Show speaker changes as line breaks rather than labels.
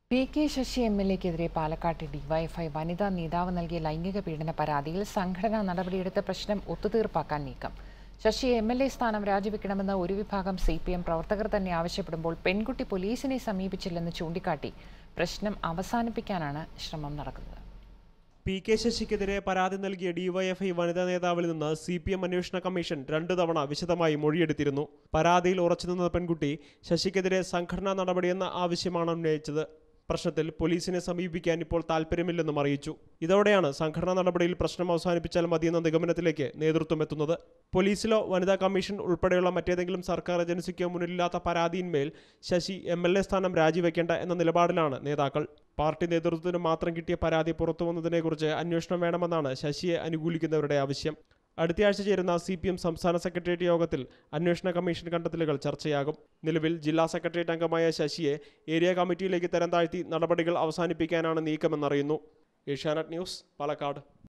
P K Sasi M L എക്കെതിരെ പാലക്കാട്ട് DYFI വനിതാ നേതാവ് നൽകിയ ലൈംഗിക പീഡന പരാതിയിൽ സംഘടനാ നടപടിയെടുത്ത് പ്രശ്നം ഒത്തുതീർപ്പാക്കാൻ നീക്കം ശശി എം എൽ എ സ്ഥാനം രാജിവെക്കണമെന്ന് ഒരു വിഭാഗം സി പി എം പ്രവർത്തകർ തന്നെ ആവശ്യപ്പെടുമ്പോൾ പെൺകുട്ടി പോലീസിനെ സമീപിച്ചില്ലെന്ന് ചൂണ്ടിക്കാട്ടി പ്രശ്നം അവസാനിപ്പിക്കാനാണ് ശ്രമം നടക്കുന്നത്
പി കെ ശശിക്കെതിരെ പരാതി നൽകിയ ഡിവൈഎഫ്ഐ വനിതാ നേതാവിൽ നിന്ന് സി പി എം അന്വേഷണ കമ്മീഷൻ രണ്ടു തവണ വിശദമായി മൊഴിയെടുത്തിരുന്നു പരാതിയിൽ ഉറച്ചുനിന്ന പെൺകുട്ടി ശശിക്കെതിരെ സംഘടനാ നടപടിയെന്ന ആവശ്യമാണ് ഉന്നയിച്ചത് പ്രശ്നത്തിൽ പോലീസിനെ സമീപിക്കാൻ ഇപ്പോൾ താൽപ്പര്യമില്ലെന്നും അറിയിച്ചു ഇതോടെയാണ് സംഘടനാ നടപടിയിൽ പ്രശ്നം അവസാനിപ്പിച്ചാൽ മതിയെന്ന നിഗമനത്തിലേക്ക് നേതൃത്വം എത്തുന്നത് പോലീസിലോ വനിതാ കമ്മീഷൻ ഉൾപ്പെടെയുള്ള മറ്റേതെങ്കിലും സർക്കാർ ഏജൻസിക്കോ മുന്നിലില്ലാത്ത പരാതിയിന്മേൽ ശശി എം എൽ എ സ്ഥാനം രാജിവെക്കേണ്ട എന്ന നിലപാടിലാണ് നേതാക്കൾ പാർട്ടി നേതൃത്വത്തിന് മാത്രം കിട്ടിയ പരാതി പുറത്തു വന്നതിനെക്കുറിച്ച് അന്വേഷണം വേണമെന്നാണ് ശശിയെ അനുകൂലിക്കുന്നവരുടെ ആവശ്യം അടുത്തയാഴ്ച ചേരുന്ന സി പി എം സംസ്ഥാന സെക്രട്ടേറിയറ്റ് യോഗത്തിൽ അന്വേഷണ കമ്മീഷൻ കണ്ടെത്തലുകൾ ചർച്ചയാകും നിലവിൽ ജില്ലാ സെക്രട്ടേറിയറ്റ് അംഗമായ ശശിയെ ഏരിയ കമ്മിറ്റിയിലേക്ക് തരം താഴ്ത്തി നടപടികൾ അവസാനിപ്പിക്കാനാണ് നീക്കമെന്നറിയുന്നു ഏഷ്യാനെറ്റ് ന്യൂസ് പാലക്കാട്